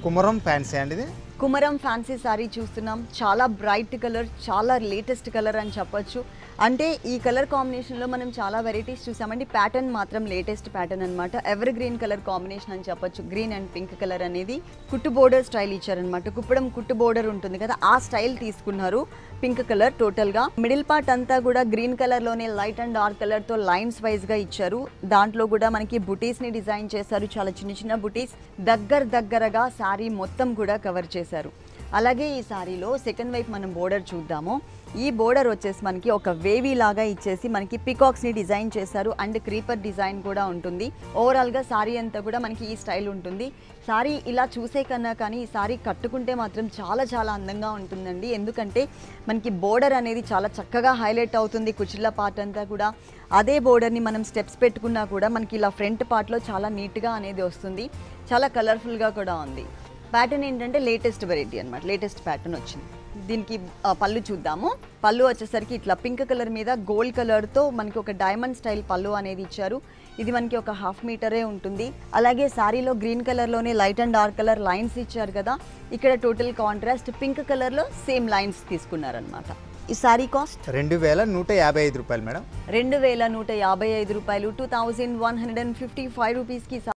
Komaram fancy అండి ఇది Komaram fancy sari చూస్తున్నాం చాలా బ్రైట్ కలర్ చాలా లేటెస్ట్ కలర్ అని చెప్పొచ్చు అంటే ఈ కలర్ కాంబినేషన్లో మనం చాలా వెరైటీస్ చూసామండి ప్యాటర్న్ మాత్రం లేటెస్ట్ ప్యాటర్న్ అనమాట ఎవర్ గ్రీన్ కలర్ కాంబినేషన్ అని చెప్పొచ్చు గ్రీన్ అండ్ పింక్ కలర్ అనేది కుట్టు బోర్డర్ స్టైల్ ఇచ్చారనమాట కుప్పడం కుట్టు బోర్డర్ ఉంటుంది కదా ఆ స్టైల్ తీసుకున్నారు పింక్ కలర్ టోటల్గా మిడిల్ పార్ట్ అంతా కూడా గ్రీన్ కలర్లోనే లైట్ అండ్ డార్క్ కలర్తో లైన్స్ వైజ్గా ఇచ్చారు దాంట్లో కూడా మనకి బుటీస్ని డిజైన్ చేశారు చాలా చిన్న చిన్న బుటీస్ దగ్గర దగ్గరగా శారీ మొత్తం కూడా కవర్ చేశారు అలాగే ఈ శారీలో సెకండ్ వైపు మనం బోర్డర్ చూద్దాము ఈ బోర్డర్ వచ్చేసి మనకి ఒక వేవీ లాగా ఇచ్చేసి మనకి పికాక్స్ని డిజైన్ చేశారు అండ్ క్రీపర్ డిజైన్ కూడా ఉంటుంది ఓవరాల్గా శారీ అంతా కూడా మనకి ఈ స్టైల్ ఉంటుంది శారీ ఇలా చూసే కన్నా కానీ ఈ శారీ కట్టుకుంటే మాత్రం చాలా చాలా అందంగా ఉంటుందండి ఎందుకంటే మనకి బోర్డర్ అనేది చాలా చక్కగా హైలైట్ అవుతుంది కుచిళ్ళ పార్ట్ అంతా కూడా అదే బోర్డర్ని మనం స్టెప్స్ పెట్టుకున్నా కూడా మనకి ఇలా ఫ్రంట్ పార్ట్లో చాలా నీట్గా అనేది వస్తుంది చాలా కలర్ఫుల్గా కూడా ఉంది ప్యాటర్న్ ఏంటంటే లేటెస్ట్ వెరైటీ అనమాట లేటెస్ట్ ప్యాటర్న్ వచ్చింది దీనికి ఆ, పళ్ళు చూద్దాము పళ్ళు వచ్చేసరికి ఇట్లా పింక్ కలర్ మీద గోల్డ్ కలర్తో మనకి ఒక డైమండ్ స్టైల్ పళ్ళు అనేది ఇచ్చారు ఇది మనకి ఒక హాఫ్ మీటరే ఉంటుంది అలాగే శారీలో గ్రీన్ కలర్లోనే light and dark colour lines ఇచ్చారు కదా ఇక్కడ టోటల్ కాంట్రాస్ట్ పింక్ కలర్లో సేమ్ లైన్స్ తీసుకున్నారనమాట ఈ శారీ కాస్ట్ రెండు వేల నూట యాభై ఐదు రూపాయలు మేడం రెండు వేల నూట యాభై ఐదు రూపాయలు two thousand one hundred and fifty five రూపీస్కి